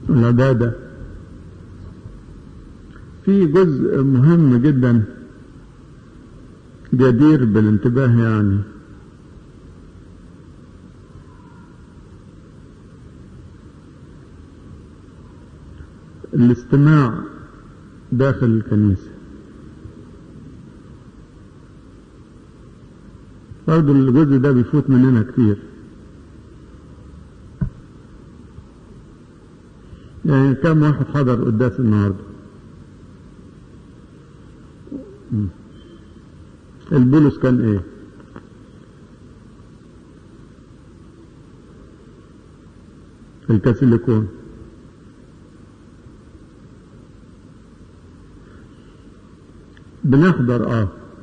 العبادة في جزء مهم جدا جدير بالانتباه يعني الاستماع داخل الكنيسة برضه الجزء ده بيفوت مننا كتير يعني كم واحد حضر قداس النهارده البولس كان ايه الكاسيليكون بنحضر اه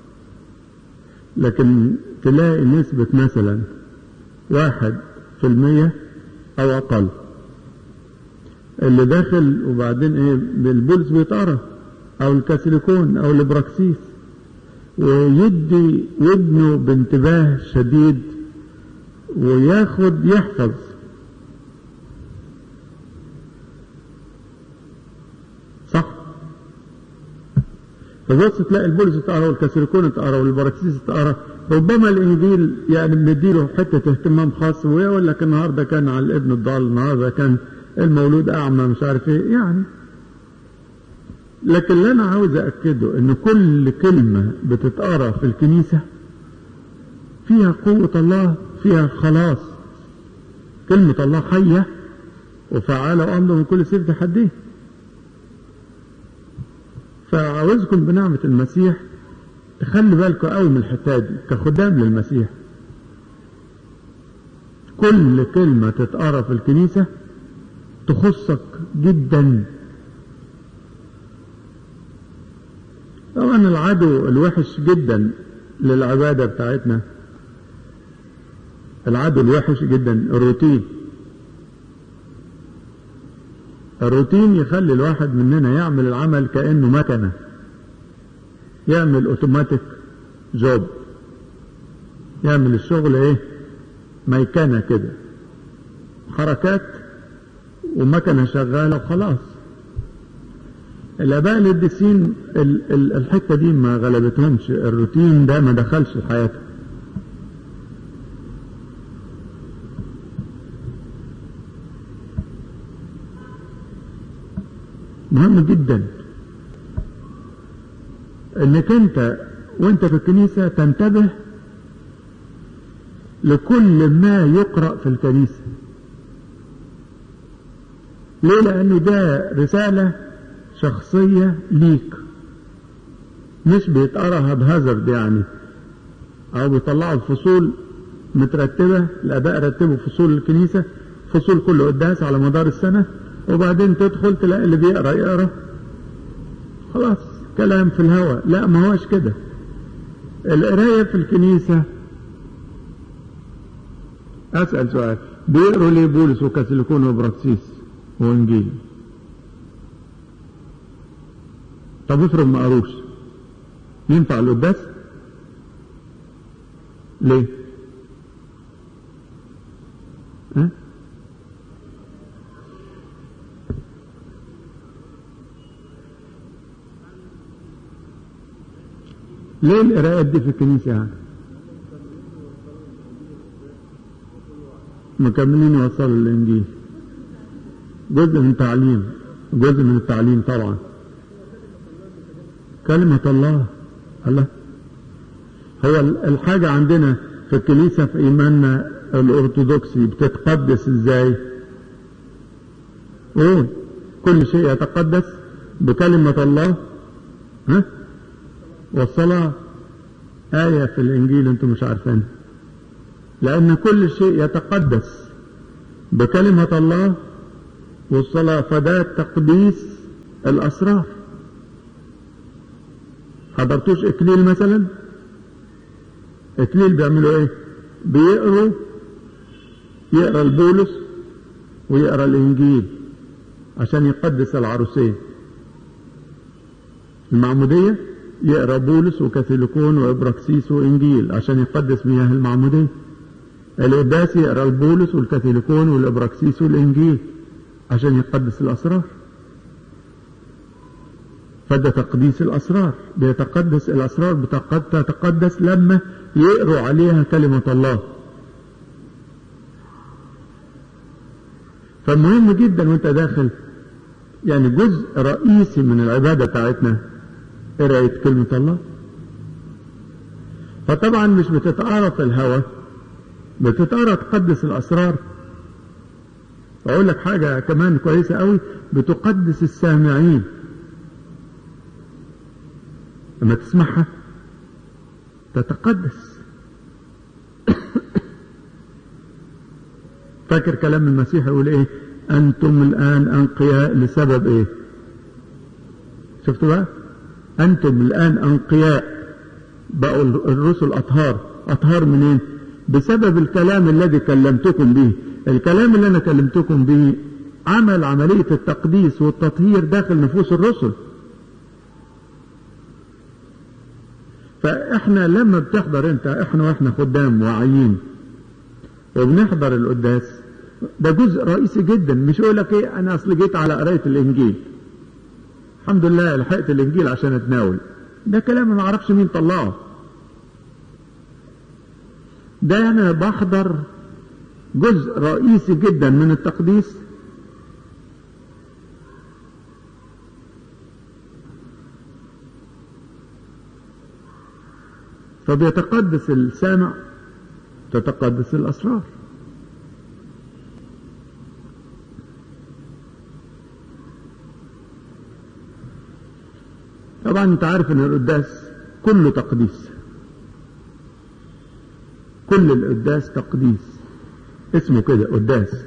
لكن تلاقي نسبة مثلا واحد في المية او اقل اللي داخل وبعدين ايه بالبولس بيتقرا او الكاسيليكون او الابراكسيس ويدي ودنه بانتباه شديد وياخد يحفظ صح فبص تلاقي البولس اتقرا والكاسيليكون اتقرا والبراكسيس اتقرا ربما الانجيل يعني مديله حته اهتمام خاص ويقول لك النهارده كان على الابن الضال النهارده كان المولود اعمى مش عارف ايه يعني لكن اللي انا عاوز اكده ان كل كلمه بتتقرا في الكنيسه فيها قوه الله فيها خلاص كلمه الله حيه وفعاله وامضى من كل سيف تحديه فعاوزكم بنعمه المسيح تخلي بالكم قوي من الحته دي كخدام للمسيح كل كلمه تتقرا في الكنيسه تخصك جدا طبعا العدو الوحش جدا للعبادة بتاعتنا العدو الوحش جدا الروتين الروتين يخلي الواحد مننا يعمل العمل كأنه مكنة يعمل اوتوماتيك جوب يعمل الشغل ايه ميكنة كده حركات ومكنة شغالة وخلاص الآباء القديسين الحتة دي ما غلبتهمش الروتين ده ما دخلش في حياتهم مهم جدا انك انت وانت في الكنيسة تنتبه لكل ما يقرأ في الكنيسة ليه لأن ده رسالة شخصية ليك مش بيتقراها بهزرد يعني أو بيطلعوا الفصول مترتبة الآباء رتبوا فصول الكنيسة فصول كل قداس على مدار السنة وبعدين تدخل تلاقي اللي بيقرا يقرا خلاص كلام في الهواء لا ما هوش كده القراية في الكنيسة أسأل سؤال بيقروا ليه بولس وكاسيليكون وبراكسيس وإنجيل طب افرض ما قروش ينفع القداس ليه ها ليه القراءات دي في الكنيسة يعني مكملين يوصلوا الإنجيل جزء من تعليم جزء من التعليم طبعا كلمة الله الله هو الحاجة عندنا في الكنيسة في إيماننا الأرثوذكسي بتتقدس إزاي؟ قول كل شيء يتقدس بكلمة الله ها؟ والصلاة آية في الإنجيل أنتم مش عارفينها لأن كل شيء يتقدس بكلمة الله والصلاة فده تقديس الأسرار حضرتوش إكليل مثلا إكليل بيعملوا إيه بيقروا يقرا البولس ويقرا الإنجيل عشان يقدس العروسين المعمودية يقرا بولس وكاثوليكون وابراكسيس وانجيل عشان يقدس مياه المعموديه القداس يقرا البولس والكاثوليكون والابراكسيس والانجيل عشان يقدس الأسرار فده تقديس الأسرار بيتقدس الأسرار بتتقدس لما يقروا عليها كلمة الله فمهم جدا وانت داخل يعني جزء رئيسي من العبادة بتاعتنا قراية كلمة الله فطبعا مش بتتقرا في الهوى بتتقرا تقدس الأسرار أقول لك حاجة كمان كويسة قوي بتقدس السامعين لما تسمعها تتقدس فاكر كلام المسيح يقول ايه انتم الان انقياء لسبب ايه شفتوا بقى انتم الان انقياء بقوا الرسل اطهار اطهار منين بسبب الكلام الذي كلمتكم به الكلام اللي انا كلمتكم به عمل عملية التقديس والتطهير داخل نفوس الرسل فاحنا لما بتحضر انت احنا واحنا خدام واعيين وبنحضر القداس ده جزء رئيسي جدا مش يقول لك ايه انا اصل جيت على قرايه الانجيل الحمد لله لحقت الانجيل عشان اتناول ده كلام ما اعرفش مين طلعه ده انا بحضر جزء رئيسي جدا من التقديس فبيتقدس السامع تتقدس الأسرار طبعا انت عارف ان القداس كله تقديس كل القداس تقديس اسمه كده قداس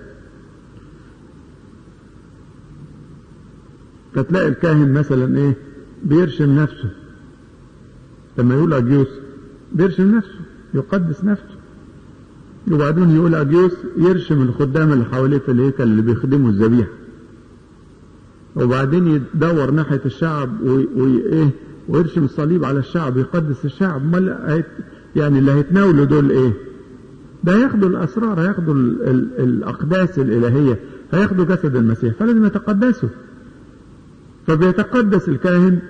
فتلاقي الكاهن مثلا ايه بيرشم نفسه لما يقول اجيوس بيرشم نفسه يقدس نفسه وبعدين يقول أجيوس يرشم الخدام اللي حواليه في الهيكل اللي بيخدموا الذبيحة وبعدين يدور ناحية الشعب وإيه ويرشم الصليب على الشعب يقدس الشعب ما يعني اللي هيتناولوا دول إيه ده هياخدوا الأسرار هياخدوا ال ال الأقداس الإلهية هياخدوا جسد المسيح فلازم يتقدسوا فبيتقدس الكاهن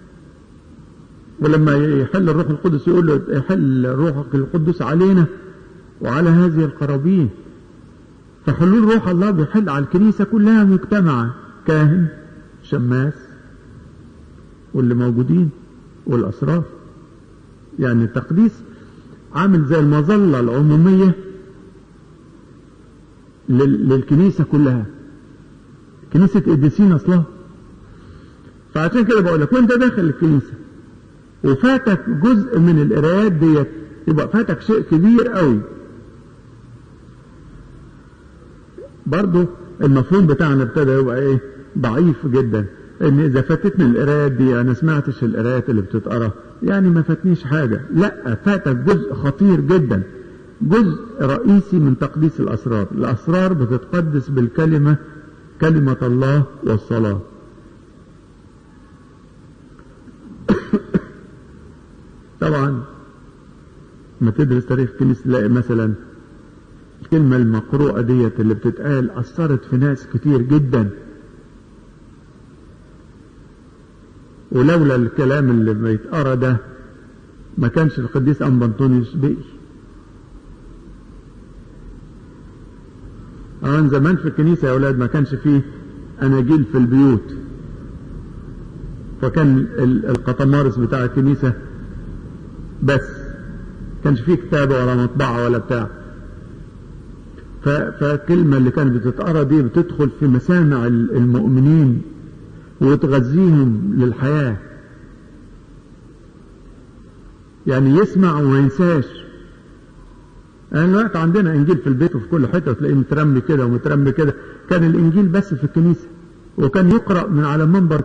ولما يحل الروح القدس يقول له يحل روحك القدس علينا وعلى هذه القرابين فحلول روح الله بيحل على الكنيسة كلها مجتمعة كاهن شماس واللي موجودين والأسرار يعني التقديس عامل زي المظلة العمومية للكنيسة كلها كنيسة قديسين أصلها فعشان كده بقول لك وانت داخل الكنيسة وفاتك جزء من القرايات ديت يبقى فاتك شيء كبير قوي برضه المفهوم بتاعنا ابتدى يبقى ايه ضعيف جدا ان اذا فاتتني القرايات دي انا سمعتش القرايات اللي بتتقرا يعني ما فاتنيش حاجه لا فاتك جزء خطير جدا جزء رئيسي من تقديس الاسرار الاسرار بتتقدس بالكلمه كلمه الله والصلاه طبعا ما تدرس تاريخ كنيسة تلاقي مثلا الكلمة المقروءة ديت اللي بتتقال أثرت في ناس كتير جدا ولولا الكلام اللي بيتقرا ده ما كانش القديس أنبنطونيوس بقي أولا زمان في الكنيسة يا أولاد ما كانش فيه أناجيل في البيوت فكان القطمارس بتاع الكنيسة بس كانش فيه كتابة ولا مطبعة ولا بتاع فالكلمة اللي كانت بتتقرا دي بتدخل في مسامع المؤمنين وتغذيهم للحياة يعني يسمع وما ينساش أنا الوقت عندنا إنجيل في البيت وفي كل حتة تلاقيه مترمي كده ومترمي كده كان الإنجيل بس في الكنيسة وكان يقرأ من على المنبر